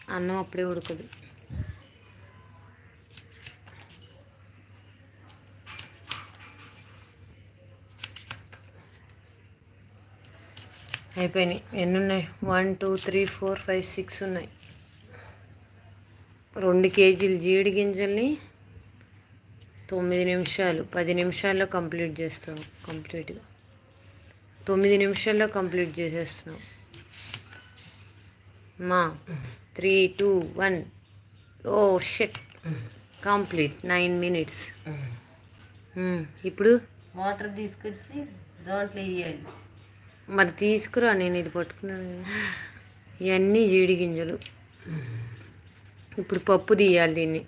అన్నం అప్పుడే ఉడకదు అయిపోయినాయి ఎన్ని ఉన్నాయి one two three four five six ఉన్నాయి రెండు కేజీలు జీడి గింజల్ని తొమ్మిది నిమిషాలు పది నిమిషాల్లో కంప్లీట్ చేస్తాం కంప్లీట్గా తొమ్మిది నిమిషాల్లో కంప్లీట్ చేసేస్తున్నాం మా త్రీ టూ వన్ ఓ షెట్ కంప్లీట్ నైన్ మినిట్స్ ఇప్పుడు వాటర్ తీసుకొచ్చి దాంట్లో వేయాలి మరి తీసుకురా నేను ఇది పట్టుకున్నాను కదా. ఇవన్నీ జీడి గింజలు ఇప్పుడు పప్పు తీయాలి దీన్ని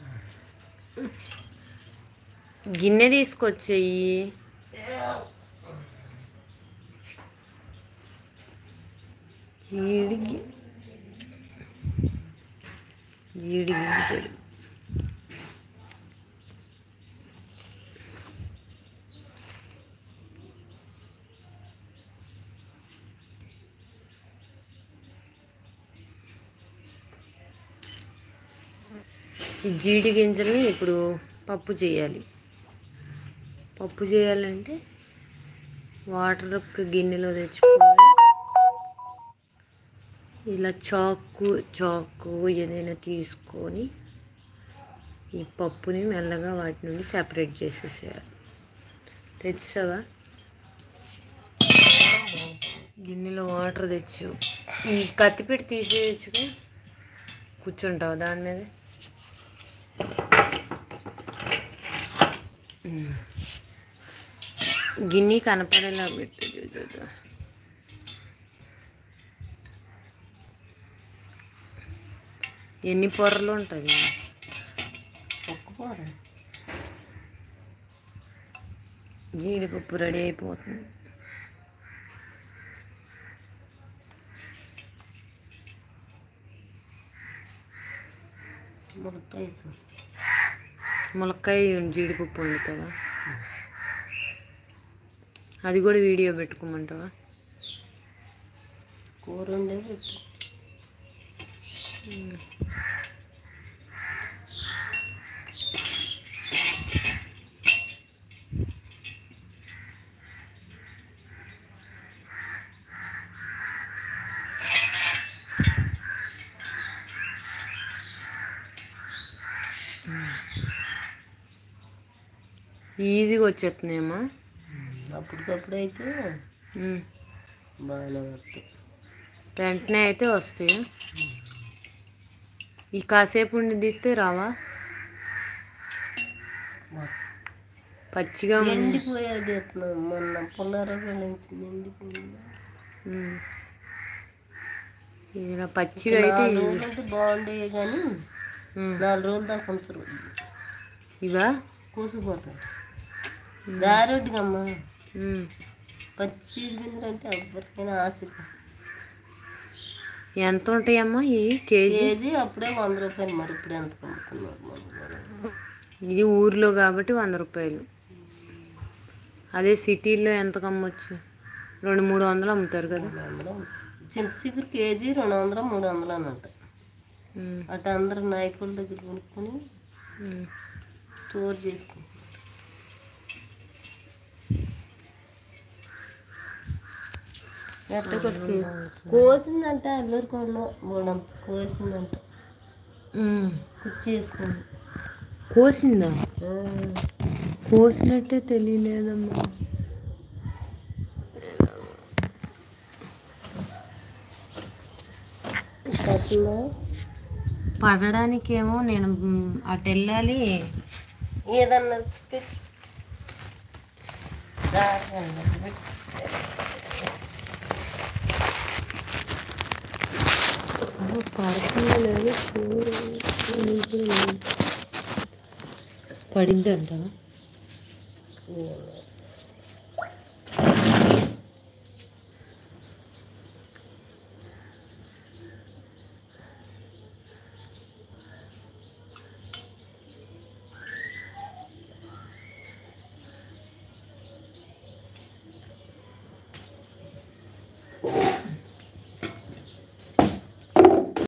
గిన్నె తీసుకొచ్చేయి జీడి గి- జీడి గింజలు ఈ జీడి గింజల్ని ఇప్పుడు పప్పు చేయాలి పప్పు చేయాలంటే వాటర్ ఒక గిన్నెలో తెచ్చుకోవాలి ఇలా చాకు చాకు ఏదైనా తీసుకొని ఈ పప్పుని మెల్లగా వాటి నుండి సెపరేట్ చేసేసేయాలి తెచ్చావా గిన్నెలో వాటర్ తెచ్చు ఈ కత్తిపెట్టి తీసేయచ్చుగా కూర్చుంటావు దాని మీద ఉమ్. గిన్నె కనపడేలా పెట్టు చూద్దాం. ఎన్ని పొరలు ఉంటుంది ఒక్కపోర జీడిపప్పు రెడీ అయిపోతుంది ములక్కాయ చూడు. ములక్కాయ జీడిపప్పు వండుతావా అది కూడా వీడియో పెట్టుకోమంటావా కూర ఉండేది పెట్టు. ఈజీగా వచ్చేస్తున్నాయమ్మా అప్పటికప్పుడు అయితే ఉమ్. బాగానే వస్తాయి వెంటనే అయితే వస్తాయి ఈ కాసేపు ఉండి తీస్తే రావా పచ్చిగా ఉంది. ఎండిపోయేది ఎత్తున్నాం మొన్న పుల్లారలో నుంచి ఎండిపోయింది ఉమ్. ఇలా పచ్చిగా అయితే నాలుగు రోజులు అంటే బాగుండేవి కానీ ఉమ్. నాలుగు రోజుల దాకా ఉంచరు ఇవా కూసుకుపోతాయి దారొడ్డుగమ్మా ఉమ్. పచ్చి గింజలు అంటే ఎవరికైనా ఆశ ఎంత ఉంటాయమ్మా ఇవి కేజీ కేజీ అప్పుడే వంద రూపాయలు మరి ఇప్పుడు ఎంత అమ్ముతున్నారు మన ఇది ఊర్లో కాబట్టి వంద రూపాయలు అదే సిటీలో ఎంత కమ్మొచ్చు రెండు మూడు వందలు అమ్ముతారు కదా అందరం చింత చిగురు కేజీ రెండు వందలు మూడు వందలు అని అంట ఉమ్. అటు అందరూ నాయకుల దగ్గర కొనుక్కొని ఉమ్. స్టోర్ చేసుకుంటారు ఎట్ట కొట్టుకు కోసిందంట అల్లూరు కోడలో మూడంత కోసిందంట ఉమ్. కుచ్చేసుకుంది కోసిందా కోసినట్టే తెలియలేదమ్మా కట్టిందా పడడానికేమో నేను మ్, అటు వెళ్ళాలి ఏదన్నా పెట్టి దారాలు పెట్టి. పడుతుందో లేదో పడిద్దంట ఏమో.